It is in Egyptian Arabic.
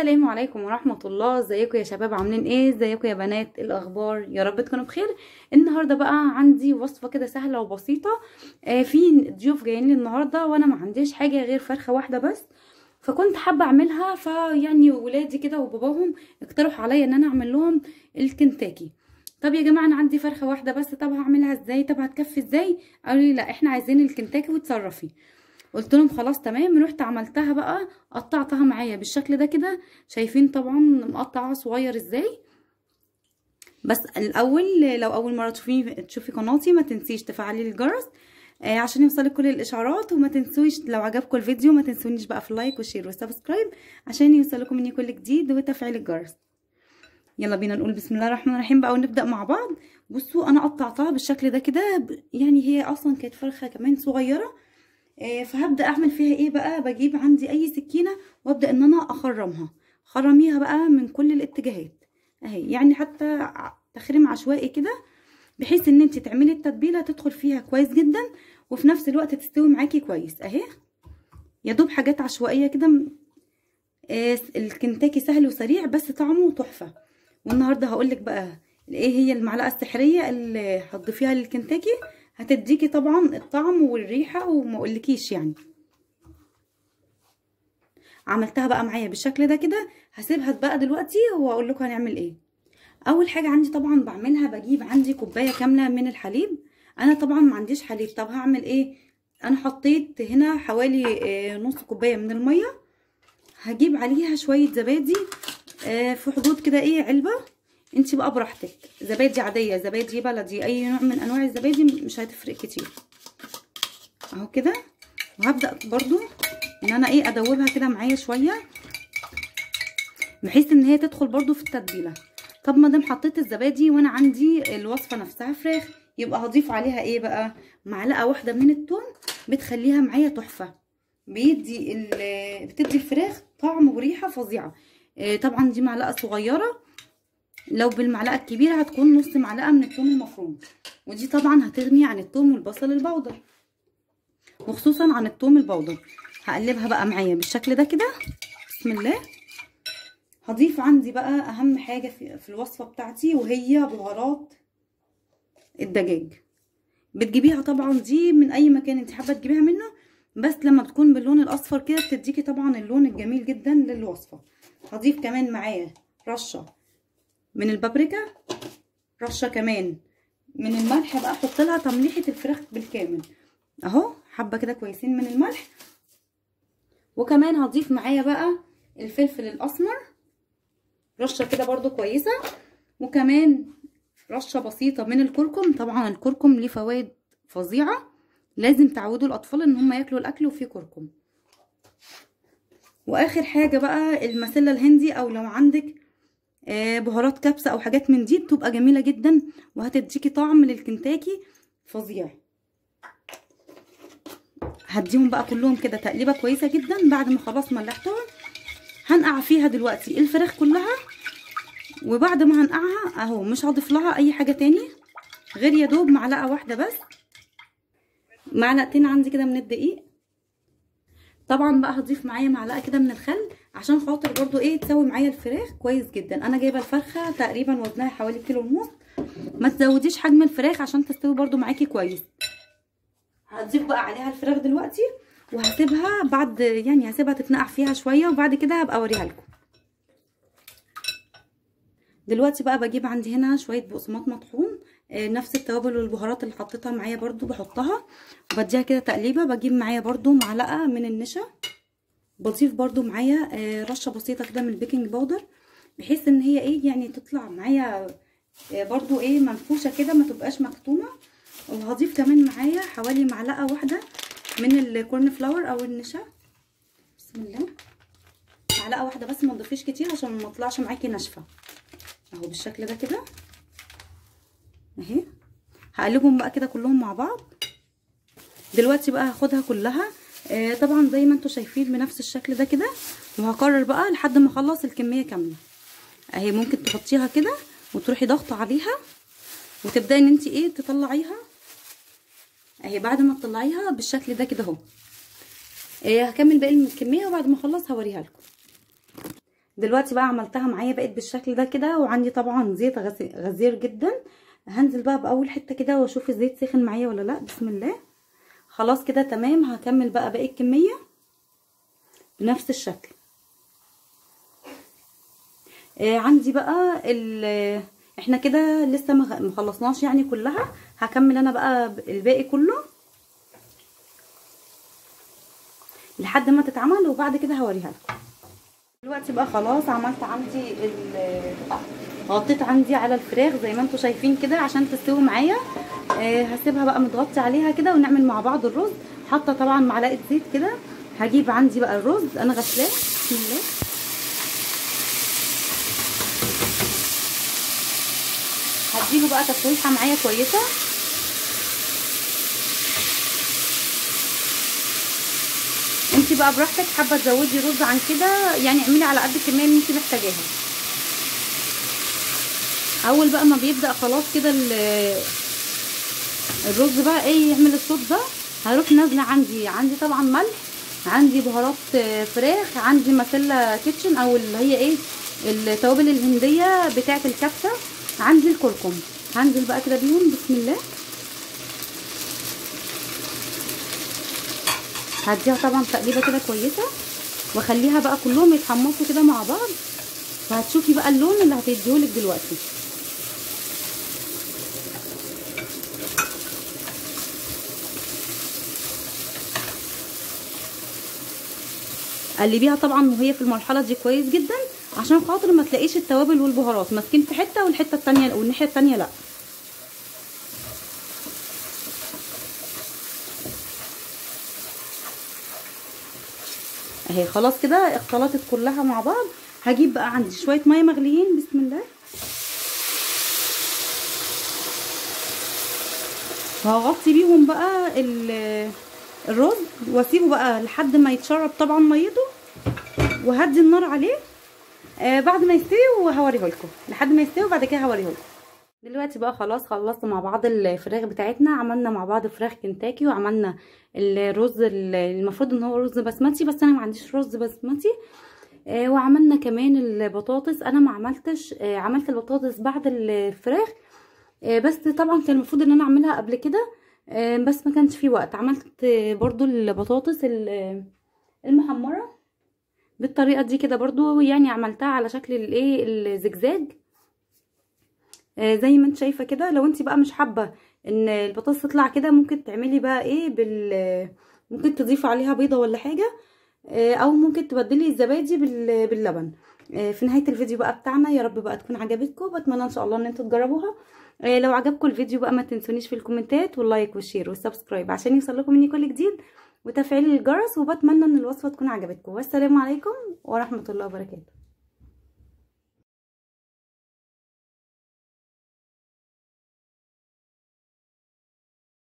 السلام عليكم ورحمة الله ازيكم يا شباب عاملين ايه ازيكم يا بنات إيه الاخبار يا رب تكونوا بخير النهاردة بقى عندي وصفة كده سهلة وبسيطة آه في ضيوف جايين لي النهاردة وانا ما عنديش حاجة غير فرخة واحدة بس فكنت حابة اعملها فيعني ولادي كده وباباهم اقترحوا عليا ان انا اعمل لهم الكنتاكي طب يا جماعة انا عندي فرخة واحدة بس طب هعملها ازاي طب هتكفي ازاي قالوا لي لا احنا عايزين الكنتاكي وتصرفي قلت لهم خلاص تمام رحت عملتها بقى قطعتها معايا بالشكل ده كده شايفين طبعا مقطعه صغير ازاي بس الاول لو اول مره تشوفي تشوفي قناتي ما تنسيش تفعلي الجرس آه عشان يوصلك كل الاشعارات وما تنسوش لو عجبكم الفيديو ما تنسونيش بقى في اللايك والشير والسبسكرايب عشان يوصلكم مني كل جديد وتفعيل الجرس يلا بينا نقول بسم الله الرحمن الرحيم بقى ونبدا مع بعض بصوا انا قطعتها بالشكل ده كده يعني هي اصلا كانت فرخه كمان صغيره فهبدا اعمل فيها ايه بقى بجيب عندي اي سكينه وابدا ان انا اخرمها خرميها بقى من كل الاتجاهات اهي يعني حتى تخريم عشوائي كده بحيث ان انت تعملي التتبيله تدخل فيها كويس جدا وفي نفس الوقت تستوي معاكي كويس اهي يا دوب حاجات عشوائيه كده الكنتاكي سهل وسريع بس طعمه تحفه والنهارده هقولك بقى ايه هي المعلقه السحريه اللي هتضيفيها للكنتاكي هتديكي طبعا الطعم والريحه وما اقولكيش يعني عملتها بقى معايا بالشكل ده كده هسيبها بقى دلوقتي واقول لكم هنعمل ايه اول حاجه عندي طبعا بعملها بجيب عندي كوبايه كامله من الحليب انا طبعا ما عنديش حليب طب هعمل ايه انا حطيت هنا حوالي نص كوبايه من الميه هجيب عليها شويه زبادي في حدود كده ايه علبه انت بقى براحتك زبادي عاديه زبادي بلدي اي نوع من انواع الزبادي مش هتفرق كتير اهو كده وهبدا برضو ان انا ايه ادوبها كده معايا شويه بحيث ان هي تدخل برضو في التتبيله طب ما دام حطيت الزبادي وانا عندي الوصفه نفسها فراخ يبقى هضيف عليها ايه بقى معلقه واحده من الثوم بتخليها معايا تحفه بيدي بتدي الفراخ طعم وريحه فظيعه طبعا دي معلقه صغيره لو بالمعلقه الكبيره هتكون نص معلقه من الثوم المفروم ودي طبعا هتغني عن الثوم والبصل البودر وخصوصا عن الثوم البودر هقلبها بقى معايا بالشكل ده كده بسم الله هضيف عندي بقى اهم حاجه في, في الوصفه بتاعتي وهي بهارات الدجاج بتجيبيها طبعا دي من اي مكان انت حابه تجيبيها منه بس لما بتكون باللون الاصفر كده بتديكي طبعا اللون الجميل جدا للوصفه هضيف كمان معايا رشه من البابريكا رشه كمان من الملح بقى احط لها تمليحه الفراخ بالكامل اهو حبه كده كويسين من الملح وكمان هضيف معايا بقى الفلفل الاسمر رشه كده برضو كويسه وكمان رشه بسيطه من الكركم طبعا الكركم ليه فوائد فظيعه لازم تعودوا الاطفال ان هم ياكلوا الاكل وفيه كركم واخر حاجه بقى المسله الهندي او لو عندك بهارات كبسة او حاجات من دي بتبقى جميلة جدا وهتديكي طعم للكنتاكي فظيع هديهم بقى كلهم كده تقليبة كويسة جدا بعد ما خلاص ملحتهم هنقع فيها دلوقتي الفراخ كلها وبعد ما هنقعها اهو مش هضيف لها اي حاجة تاني غير يا دوب معلقة واحدة بس معلقتين عندي كده من الدقيق طبعا بقى هضيف معايا معلقه كده من الخل عشان خاطر برضو ايه تسوي معايا الفراخ كويس جدا انا جايبه الفرخه تقريبا وزنها حوالي كيلو ونص ما تزوديش حجم الفراخ عشان تستوي برضو معاكي كويس هضيف بقى عليها الفراخ دلوقتي وهسيبها بعد يعني هسيبها تتنقع فيها شويه وبعد كده هبقى اوريها لكم دلوقتي بقى بجيب عندي هنا شويه بقسماط مطحون نفس التوابل والبهارات اللي حطيتها معايا برضو بحطها وبديها كده تقليبه بجيب معايا برضو معلقه من النشا بضيف برضو معايا رشه بسيطه كده من البيكنج باودر بحيث ان هي ايه يعني تطلع معايا برضو ايه منفوشه كده ما تبقاش مكتومه وهضيف كمان معايا حوالي معلقه واحده من الكورن فلاور او النشا بسم الله معلقه واحده بس ما تضيفيش كتير عشان ما تطلعش معاكي ناشفه اهو بالشكل ده كده اهي هقلبهم بقى كده كلهم مع بعض دلوقتي بقى هاخدها كلها آه طبعا زي ما انتم شايفين بنفس الشكل ده كده وهكرر بقى لحد ما اخلص الكميه كامله اهي ممكن تحطيها كده وتروحي ضغطه عليها وتبداي ان انت ايه تطلعيها اهي بعد ما تطلعيها بالشكل ده كده اهو آه هكمل باقي الكميه وبعد ما اخلص هوريها لكم دلوقتي بقى عملتها معايا بقت بالشكل ده كده وعندي طبعا زيت غزير جدا هنزل بقى باول حته كده واشوف الزيت سخن معايا ولا لا بسم الله خلاص كده تمام هكمل بقى باقي الكميه بنفس الشكل آه عندي بقى ال احنا كده لسه ما خلصناش يعني كلها هكمل انا بقى الباقي كله لحد ما تتعمل وبعد كده هوريها لكم دلوقتي بقى خلاص عملت عندي غطيت عندي على الفراخ زي ما انتم شايفين كده عشان تستوي معايا آه هسيبها بقى متغطي عليها كده ونعمل مع بعض الرز حاطه طبعا معلقه زيت كده هجيب عندي بقى الرز انا غسلاه بسم الله هديله بقى تسويحه معايا كويسه انت بقى براحتك حابه تزودي رز عن كده يعني اعملي على قد الكميه اللي انت محتاجاها اول بقى ما بيبدا خلاص كده الرز بقى ايه يعمل الصوت ده هروح نازله عندي عندي طبعا ملح عندي بهارات فراخ عندي مسله كيتشن او اللي هي ايه التوابل الهنديه بتاعه الكبسه عندي الكركم هنزل بقى كده بيهم بسم الله هديها طبعا تقليبه كده كويسه واخليها بقى كلهم يتحمصوا كده مع بعض وهتشوفي بقى اللون اللي هتديهولك دلوقتي قلبيها طبعا وهي في المرحله دي كويس جدا عشان خاطر ما تلاقيش التوابل والبهارات ماسكين في حته والحته التانية والناحيه التانية لا اهي خلاص كده اختلطت كلها مع بعض هجيب بقى عندي شويه ميه مغليين بسم الله وهغطي بيهم بقى الرز واسيبه بقى لحد ما يتشرب طبعا ميته وهدي النار عليه آه بعد ما يستوي وهوريه لكم لحد ما يستوي وبعد كده هوريه لكم دلوقتي بقى خلاص خلصنا مع بعض الفراخ بتاعتنا عملنا مع بعض فراخ كنتاكي وعملنا الرز المفروض ان هو رز بسمتي بس انا ما عنديش رز بسمتي آه وعملنا كمان البطاطس انا ما عملتش آه عملت البطاطس بعد الفراخ آه بس طبعا كان المفروض ان انا اعملها قبل كده آه بس ما كانش في وقت عملت برضو البطاطس المحمره بالطريقه دي كده برضو يعني عملتها على شكل الايه الزجزاج آه زي ما انت شايفه كده لو انت بقى مش حابه ان البطاطس تطلع كده ممكن تعملي بقى ايه بال ممكن تضيفي عليها بيضه ولا حاجه آه او ممكن تبدلي الزبادي باللبن آه في نهايه الفيديو بقى بتاعنا يا رب بقى تكون عجبتكم بتمنى ان شاء الله ان انتوا تجربوها لو عجبكم الفيديو بقى ما تنسونيش في الكومنتات واللايك والشير والسبسكرايب عشان يوصل لكم مني كل جديد وتفعيل الجرس وبتمنى ان الوصفه تكون عجبتكم والسلام عليكم ورحمه الله وبركاته